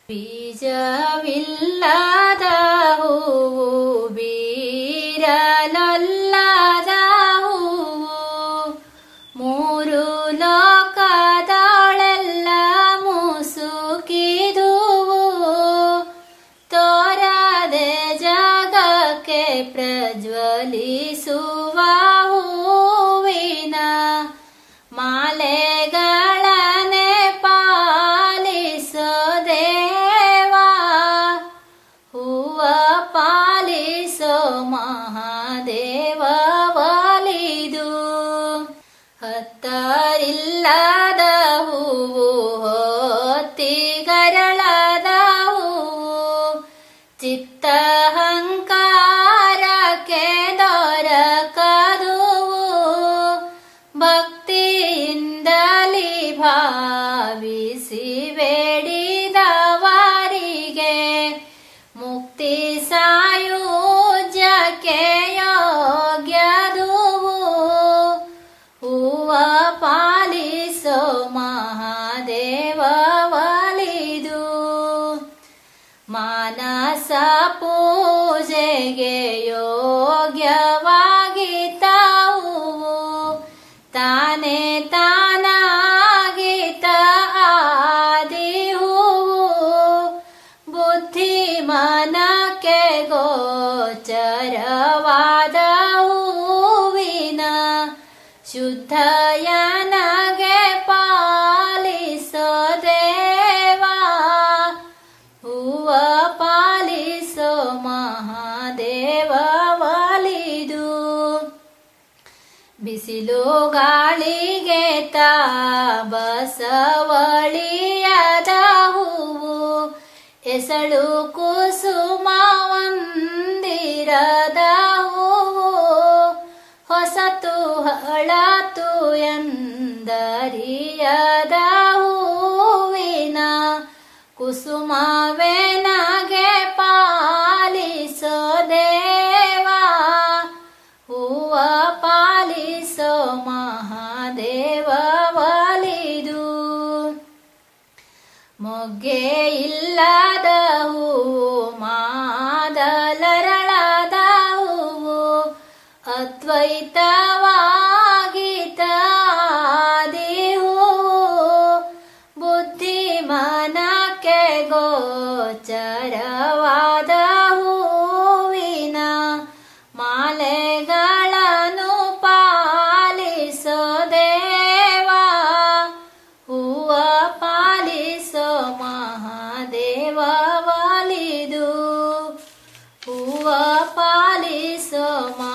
ಬೀಜವಿಲ್ಲದ ಹೂವು ಬೀರಲೊಲ್ಲದ ಹೂವು ಮೂರು ಲೋಕದೊಳೆಲ್ಲ ಮುಸುಕಿದುವು ತೋರದೆ ಜಗಕ್ಕೆ ಪ್ರಜ್ವಲಿಸುವ ಹೂವಿನ ಮಾಲೆಗಳನೆ ಪಾಲಿಸೋ ದೇವಾ ಹೂವ ಪಾಲಿಸೋ ಮಹಾದೇವ ಒಲಿದು ಹತ್ತರಿಲ್ಲದ ಹೂವು ಹೊತ್ತಿಗರಳದ ಹೂವು ಚಿತ್ತಹಂಕಾರಕ್ಕೆ ದೊರಕದುವು ಭಕ್ತಿಯಿಂದಲಿ ಭಾವಿಸಿ ಬೇಡಿದವರಿಗೆ ಮುಕ್ತಿ ಸಾಯುಜ್ಯಕ್ಕೆ ಯೋಗ್ಯದುವು ಹೂವ ಪಾಲಿಸೋ ಮಹಾದೇವ ಒಲಿದು ಮಾನಸ ಪೂಜೆಗೆ ಯೋಗ್ಯವಾಗಿದ್ದವು ತಾನೇ ತಾನಾಗಿತ ಆದಿ ಹೂವು ಬುದ್ಧಿ ಮನಕ್ಕೆ ಗೋಚರವಾದ ಹೂವಿನ ಶುದ್ಧಯನಗೆ ಪಾಲಿಸೋ ದೇವಾ ಹೂವ ಪಾಲಿಸೋ ಮಹಾದೇವ ಒಲಿದು ಬಿಸಿಲು ಗಾಳಿಗೆ ತಾ ಬಸವಳಿಯದ ಹೂವು ಎಸಳು ಕುಸುಮ ಒಂದಿರದ ಹೂವು ಹೊಸತು ಹಳತು ಎಂದರಿಯದ ಹೂವಿನ ಕುಸುಮವೇ ನಗೆ ಪಾಲಿಸೋ ದೇವಾ ಹೂವ ಪಾಲಿಸೋ ಮಹಾದೇವ ಒಲಿದು ಮೊಗ್ಗೆ ಇಲ್ಲದ ಹೂವು ಮಾದಲರಳದ ಹೂವು ಅದ್ವೈತವಾಗಿತ ಆದಿ ಹೂವು ಬುದ್ಧಿ ಮನಕ್ಕೆ ಗೋಚರವಾದ ಹೂವಿನ ಮಾಲೆಗಳನ್ನು ಪಾಲಿಸೋ ದೇವಾ ಹೂವ ಪಾಲಿಸೋ ಮಹಾದೇವ ಒಲಿದು ಹೂವ ಪಾಲಿಸೋ ಮಾ